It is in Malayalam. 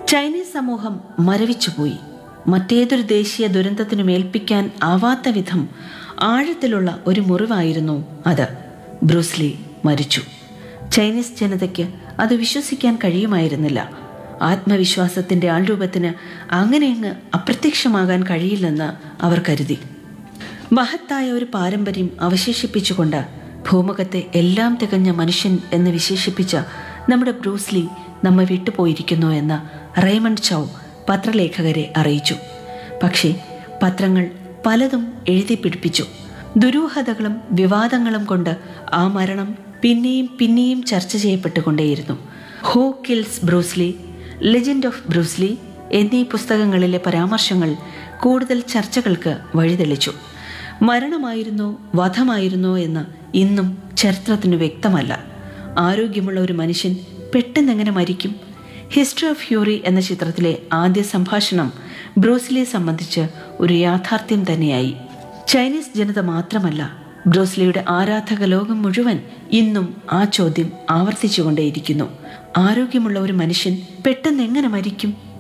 ചൈനീസ് സമൂഹം മരവിച്ചുപോയി മറ്റേതൊരു ദേശീയ ദുരന്തത്തിനും ഏൽപ്പിക്കാൻ ആവാത്ത വിധം ആഴത്തിലുള്ള ഒരു മുറിവായിരുന്നു അത് ബ്രൂസ്ലി മരിച്ചു ചൈനീസ് ജനതയ്ക്ക് അത് വിശ്വസിക്കാൻ കഴിയുമായിരുന്നില്ല ആത്മവിശ്വാസത്തിന്റെ ആൾരൂപത്തിന് അങ്ങനെയങ്ങ് അപ്രത്യക്ഷമാകാൻ കഴിയില്ലെന്ന് അവർ കരുതി മഹത്തായ ഒരു പാരമ്പര്യം അവശേഷിപ്പിച്ചുകൊണ്ട് ഭൂമുഖത്തെ എല്ലാം തികഞ്ഞ മനുഷ്യൻ എന്ന് വിശേഷിപ്പിച്ച നമ്മുടെ ബ്രൂസ്ലി നമ്മെ വിട്ടുപോയിരിക്കുന്നു എന്ന് റേമണ്ട് ചൗ പത്രലേഖകരെ അറിയിച്ചു പക്ഷേ പത്രങ്ങൾ പലതും എഴുതി പിടിപ്പിച്ചു ദുരൂഹതകളും വിവാദങ്ങളും കൊണ്ട് ആ മരണം പിന്നെയും പിന്നെയും ചർച്ച ചെയ്യപ്പെട്ടുകൊണ്ടേയിരുന്നു who kills Bruce Lee legend of Bruce Lee എന്നീ പുസ്തകങ്ങളിലെ പരാമർശങ്ങൾ കൂടുതൽ ചർച്ചകൾക്ക് വഴിതെളിച്ചു മരണമായിരുന്നോ വധമായിരുന്നോ എന്ന് ഇന്നും ചരിത്രത്തിന് വ്യക്തമല്ല ആരോഗ്യമുള്ള ഒരു മനുഷ്യൻ പെട്ടെന്നെങ്ങനെ മരിക്കും ഹിസ്റ്ററി ഓഫ് ഹ്യൂറി എന്ന ചിത്രത്തിലെ ആദ്യ സംഭാഷണം ബ്രൂസ്ലിയെ സംബന്ധിച്ച് ഒരു യാഥാർത്ഥ്യം തന്നെയായി ചൈനീസ് ജനത മാത്രമല്ല ബ്രൂസ്ലിയുടെ ആരാധക ലോകം മുഴുവൻ ഇന്നും ആ ചോദ്യം ആവർത്തിച്ചുകൊണ്ടേയിരിക്കുന്നു ആരോഗ്യമുള്ള ഒരു മനുഷ്യൻ പെട്ടെന്ന് എങ്ങനെ മരിക്കും